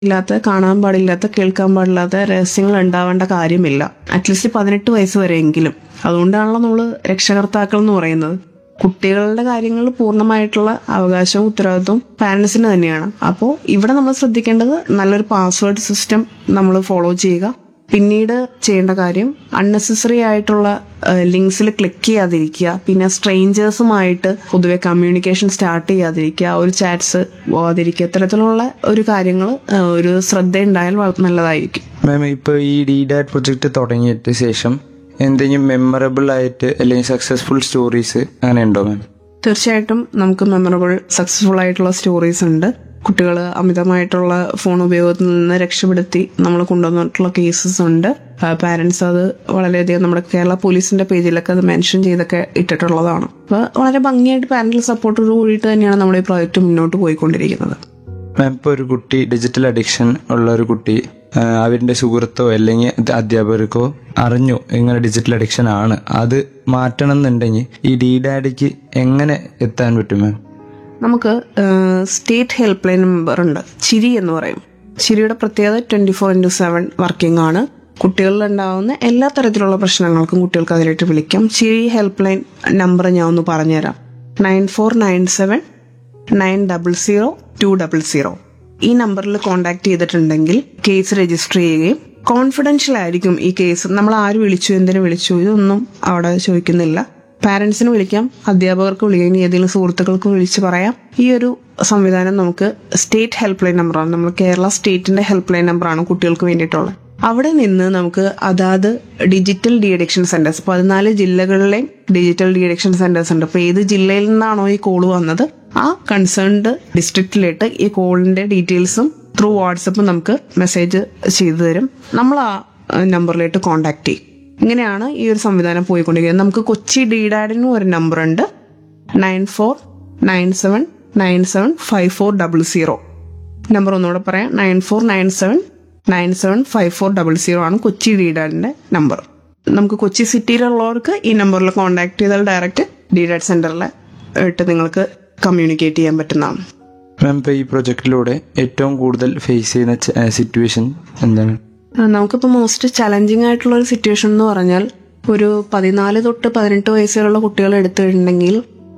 ഇല്ലാത്ത കാണാൻ പാടില്ലാത്ത കേൾക്കാൻ പാടില്ലാത്ത രഹസ്യങ്ങൾ ഉണ്ടാവേണ്ട കാര്യമില്ല അറ്റ്ലീസ്റ്റ് പതിനെട്ട് വയസ്സ് വരെയെങ്കിലും അതുകൊണ്ടാണല്ലോ നമ്മൾ രക്ഷകർത്താക്കൾ എന്ന് പറയുന്നത് കുട്ടികളുടെ കാര്യങ്ങൾ പൂർണ്ണമായിട്ടുള്ള അവകാശവും ഉത്തരവാദിത്വവും പാരന്റ്സിന് തന്നെയാണ് അപ്പോൾ ഇവിടെ നമ്മൾ ശ്രദ്ധിക്കേണ്ടത് നല്ലൊരു പാസ്വേഡ് സിസ്റ്റം നമ്മൾ ഫോളോ ചെയ്യുക പിന്നീട് ചെയ്യേണ്ട കാര്യം അൺനെസസറി ആയിട്ടുള്ള ലിങ്ക്സിൽ ക്ലിക്ക് ചെയ്യാതിരിക്കുക പിന്നെ സ്ട്രേഞ്ചേഴ്സുമായിട്ട് പൊതുവെ കമ്മ്യൂണിക്കേഷൻ സ്റ്റാർട്ട് ചെയ്യാതിരിക്കുക ഒരു ചാറ്റ്സ് പോകാതിരിക്കുക ഇത്തരത്തിലുള്ള ഒരു കാര്യങ്ങൾ ഒരു ശ്രദ്ധ ഉണ്ടായാൽ വളരെ നല്ലതായിരിക്കും മാം ഇപ്പോൾ ഈ ഡി ഡാറ്റ് പ്രൊജക്റ്റ് തുടങ്ങിയിട്ട് ശേഷം എന്തെങ്കിലും മെമ്മറബിൾ ആയിട്ട് അല്ലെങ്കിൽ സക്സസ്ഫുൾ സ്റ്റോറീസ് അങ്ങനെ ഉണ്ടോ മാം തീർച്ചയായിട്ടും നമുക്ക് മെമ്മറബിൾ സക്സസ്ഫുൾ ആയിട്ടുള്ള സ്റ്റോറീസ് ഉണ്ട് കുട്ടികൾ അമിതമായിട്ടുള്ള ഫോൺ ഉപയോഗത്തിൽ നിന്ന് രക്ഷപ്പെടുത്തി നമ്മൾ കൊണ്ടുവന്നിട്ടുള്ള കേസസ് ഉണ്ട് പാരന്റ്സ് അത് വളരെയധികം നമ്മുടെ കേരള പോലീസിന്റെ പേജിലൊക്കെ അത് മെൻഷൻ ചെയ്തൊക്കെ ഇട്ടിട്ടുള്ളതാണ് അപ്പോൾ വളരെ ഭംഗിയായിട്ട് പാരന്റൽ സപ്പോർട്ടോട് കൂടിയിട്ട് തന്നെയാണ് നമ്മുടെ ഈ പ്രോജക്റ്റ് മുന്നോട്ട് പോയിക്കൊണ്ടിരിക്കുന്നത് മാം ഇപ്പോൾ ഒരു കുട്ടി ഡിജിറ്റൽ അഡിക്ഷൻ ഉള്ള ഒരു കുട്ടി ആ, അവരുടെ സുഹൃത്തോ അല്ലെങ്കിൽ അത് അധ്യാപകർക്കോ അറിഞ്ഞു ഇങ്ങനെ ഡിജിറ്റൽ അഡിക്ഷൻ ആണ് അത് മാറ്റണം എന്നുണ്ടെങ്കിൽ ഈ ഡി ഡാഡിക്ക് എങ്ങനെ എത്താൻ പറ്റും മാം നമുക്ക് സ്റ്റേറ്റ് ഹെൽപ്പ് ലൈൻ നമ്പർ ഉണ്ട് ചിരി എന്ന് പറയും ചിരിയുടെ പ്രത്യേകത twenty four into seven working ആണ് കുട്ടികളിൽ ഉണ്ടാവുന്ന എല്ലാ തരത്തിലുള്ള പ്രശ്നങ്ങൾക്കും കുട്ടികൾക്ക് അതിലേക്ക് വിളിക്കാം ചിരി ഹെൽപ്പ് ലൈൻ നമ്പർ ഞാൻ ഒന്ന് പറഞ്ഞുതരാം nine four nine seven nine double zero two double zero ഈ നമ്പറിൽ കോൺടാക്ട് ചെയ്തിട്ടുണ്ടെങ്കിൽ കേസ് രജിസ്റ്റർ ചെയ്യുകയും കോൺഫിഡൻഷ്യൽ ആയിരിക്കും ഈ കേസ് നമ്മൾ ആര് വിളിച്ചു എന്തിനു വിളിച്ചു ഇതൊന്നും അവിടെ ചോദിക്കുന്നില്ല പാരന്റ്സിന് വിളിക്കാം അധ്യാപകർക്ക് വിളിക്കാം ഇനി ഏതെങ്കിലും സുഹൃത്തുക്കൾക്ക് വിളിച്ച് പറയാം ഈ ഒരു സംവിധാനം നമുക്ക് സ്റ്റേറ്റ് ഹെൽപ്പ് ലൈൻ നമ്പറാണ് നമ്മൾ കേരള സ്റ്റേറ്റിന്റെ ഹെൽപ്പ് ലൈൻ നമ്പറാണ് കുട്ടികൾക്ക് വേണ്ടിയിട്ടുള്ളത് അവിടെ നിന്ന് നമുക്ക് അതാത് ഡിജിറ്റൽ ഡി അഡിക്ഷൻ സെന്റേഴ്സ് പതിനാല് ജില്ലകളിലെയും ഡിജിറ്റൽ ഡി അഡിക്ഷൻ സെന്റേഴ്സ് ഉണ്ട് അപ്പൊ ഏത് ജില്ലയിൽ നിന്നാണോ ഈ കോള് വന്നത് ആ കൺസേൺഡ് ഡിസ്ട്രിക്റ്റിലേക്ക് ഈ കോളിന്റെ ഡീറ്റെയിൽസും ത്രൂ വാട്സപ്പ് നമുക്ക് മെസ്സേജ് ചെയ്തു തരും നമ്മൾ ആ നമ്പറിലേക്ക് കോൺടാക്ട് ചെയ്യും ഇങ്ങനെയാണ് ഈ ഒരു സംവിധാനം പോയിക്കൊണ്ടിരിക്കുന്നത് നമുക്ക് കൊച്ചി ഡിഡാഡിനും ഒരു നമ്പർ ഉണ്ട് nine four nine seven nine seven five four double zero number ഒന്നുകൂടെ പറയാം nine four nine seven nine seven five four double zero ആണ് കൊച്ചി ഡിഡാഡിന്റെ നമ്പർ നമുക്ക് കൊച്ചി സിറ്റിയിലുള്ളവർക്ക് ഈ നമ്പറിൽ കോൺടാക്ട് ചെയ്താൽ ഡയറക്റ്റ് ഡിഡാഡ് സെന്ററിൽ ഇട്ട് നിങ്ങൾക്ക് കമ്മ്യൂണിക്കേറ്റ് ചെയ്യാൻ പറ്റുന്നതാണ് മാം ഇപ്പോൾ ഈ പ്രൊജക്റ്റിലൂടെ ഏറ്റവും കൂടുതൽ ഫേസ് ചെയ്യുന്ന സിറ്റുവേഷൻ എന്താണ് ആ, നമുക്കിപ്പോൾ മോസ്റ്റ് ചലഞ്ചിങ് ആയിട്ടുള്ള ഒരു സിറ്റുവേഷൻ എന്ന് പറഞ്ഞാൽ ഒരു പതിനാല് തൊട്ട് പതിനെട്ട് വയസ്സുള്ള കുട്ടികൾ എടുത്തിട്ടുണ്ടെങ്കിൽ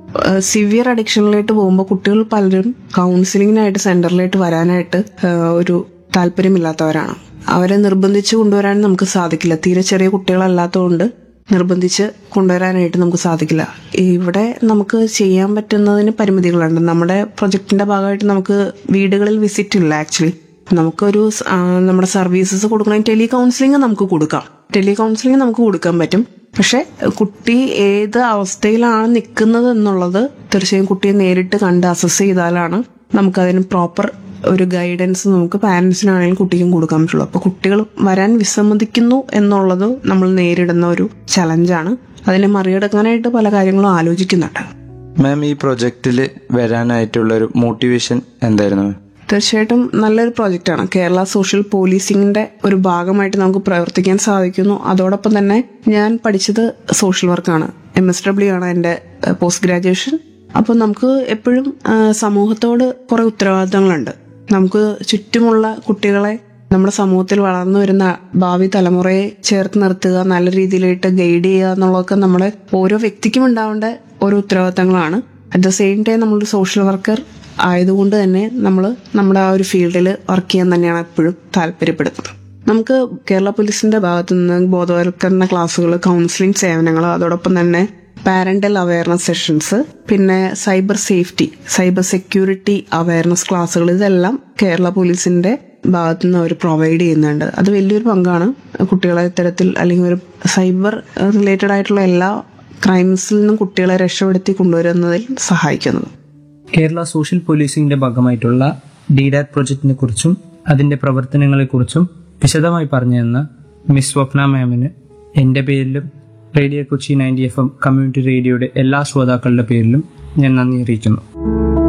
സിവിയർ അഡിക്ഷനിലേക്ക് പോകുമ്പോൾ കുട്ടികൾ പലരും കൗൺസിലിങ്ങിനായിട്ട് സെന്ററിലേക്ക് വരാനായിട്ട് ആ, ഒരു താല്പര്യമില്ലാത്തവരാണ് അവരെ നിർബന്ധിച്ച് കൊണ്ടുവരാൻ നമുക്ക് സാധിക്കില്ല തീരെ ചെറിയ കുട്ടികളല്ലാത്തതുകൊണ്ട് നിർബന്ധിച്ച് കൊണ്ടുവരാനായിട്ട് നമുക്ക് സാധിക്കില്ല ഇവിടെ നമുക്ക് ചെയ്യാൻ പറ്റുന്നതിന് പരിമിതികളുണ്ട് നമ്മുടെ പ്രൊജക്ടിന്റെ ഭാഗമായിട്ട് നമുക്ക് വീടുകളിൽ വിസിറ്റ് ഇല്ല ആക്ച്വലി നമുക്കൊരു സ്- ആ, നമ്മുടെ സർവീസസ് കൊടുക്കണമെങ്കിൽ ടെലി കൗൺസിലിംഗ് നമുക്ക് കൊടുക്കാം ടെലി കൗൺസിലിംഗ് നമുക്ക് കൊടുക്കാൻ പറ്റും പക്ഷെ കുട്ടി ഏത് അവസ്ഥയിലാണ് നിൽക്കുന്നത് എന്നുള്ളത് തീർച്ചയായും കുട്ടിയെ നേരിട്ട് കണ്ട് അസസ് ചെയ്താലാണ് നമുക്കതിന് പ്രോപ്പർ ഒരു ഗൈഡൻസ് നമുക്ക് പാരന്റ്സിനാണെങ്കിലും കുട്ടിക്കും കൊടുക്കാൻ പറ്റുള്ളൂ അപ്പൊ കുട്ടികൾ വരാൻ വിസമ്മതിക്കുന്നു എന്നുള്ളത് നമ്മൾ നേരിടുന്ന ഒരു ചലഞ്ചാണ് അതിനെ മറികടക്കാനായിട്ട് പല കാര്യങ്ങളും ആലോചിക്കുന്നുണ്ട് മാം ഈ പ്രൊജക്റ്റിൽ വരാനായിട്ടുള്ള ഒരു മോട്ടിവേഷൻ എന്തായിരുന്നു മാം തീർച്ചയായിട്ടും നല്ലൊരു പ്രോജക്റ്റാണ് കേരള സോഷ്യൽ പോലീസിംഗിന്റെ ഒരു ഭാഗമായിട്ട് നമുക്ക് പ്രവർത്തിക്കാൻ സാധിക്കുന്നു അതോടൊപ്പം തന്നെ ഞാൻ പഠിച്ചത് സോഷ്യൽ വർക്കാണ് എം എസ് ഡബ്ല്യു ആണ് എൻ്റെ പോസ്റ്റ് ഗ്രാജുവേഷൻ അപ്പോൾ നമുക്ക് എപ്പോഴും ആ, സമൂഹത്തോട് കുറെ ഉത്തരവാദിത്തങ്ങളുണ്ട് നമുക്ക് ചുറ്റുമുള്ള കുട്ടികളെ നമ്മുടെ സമൂഹത്തിൽ വളർന്നു വരുന്ന ഭാവി തലമുറയെ ചേർത്ത് നിർത്തുക നല്ല രീതിയിലായിട്ട് ഗൈഡ് ചെയ്യുക എന്നുള്ളതൊക്കെ നമ്മുടെ ഓരോ വ്യക്തിക്കും ഉണ്ടാവേണ്ട ഓരോ ഉത്തരവാദിത്തങ്ങളാണ് അറ്റ് ദ സെയിം ടൈം നമ്മളൊരു സോഷ്യൽ വർക്കർ ആയതുകൊണ്ട് തന്നെ നമ്മൾ നമ്മുടെ ആ ഒരു ഫീൽഡിൽ വർക്ക് ചെയ്യാൻ തന്നെയാണ് എപ്പോഴും താല്പര്യപ്പെടുന്നത് നമുക്ക് കേരള പോലീസിന്റെ ഭാഗത്തു നിന്ന് ബോധവൽക്കരണ ക്ലാസ്സുകൾ കൗൺസിലിംഗ് സേവനങ്ങൾ അതോടൊപ്പം തന്നെ പാരന്റൽ അവയർനെസ് സെഷൻസ് പിന്നെ cyber safety cyber security awareness ക്ലാസ്സുകൾ ഇതെല്ലാം കേരള പോലീസിന്റെ ഭാഗത്തു നിന്ന് അവർ പ്രൊവൈഡ് ചെയ്യുന്നുണ്ട് അത് വലിയൊരു പങ്കാണ് കുട്ടികളെ ഇത്തരത്തിൽ അല്ലെങ്കിൽ ഒരു സൈബർ റിലേറ്റഡ് ആയിട്ടുള്ള എല്ലാ ക്രൈംസിൽ നിന്നും കുട്ടികളെ രക്ഷപ്പെടുത്തി കൊണ്ടുവരുന്നതിൽ സഹായിക്കുന്നത് കേരള സോഷ്യൽ പോലീസിംഗിന്റെ ഭാഗമായിട്ടുള്ള ഡിഡാറ്റ് പ്രൊജക്ടിനെ കുറിച്ചും അതിന്റെ പ്രവർത്തനങ്ങളെക്കുറിച്ചും വിശദമായി പറഞ്ഞു തന്ന മിസ് സ്വപ്ന മാമിന് എന്റെ പേരിലും radio Kochi ninety F M community റേഡിയോയുടെ എല്ലാ ശ്രോതാക്കളുടെ പേരിലും ഞാൻ നന്ദി അറിയിക്കുന്നു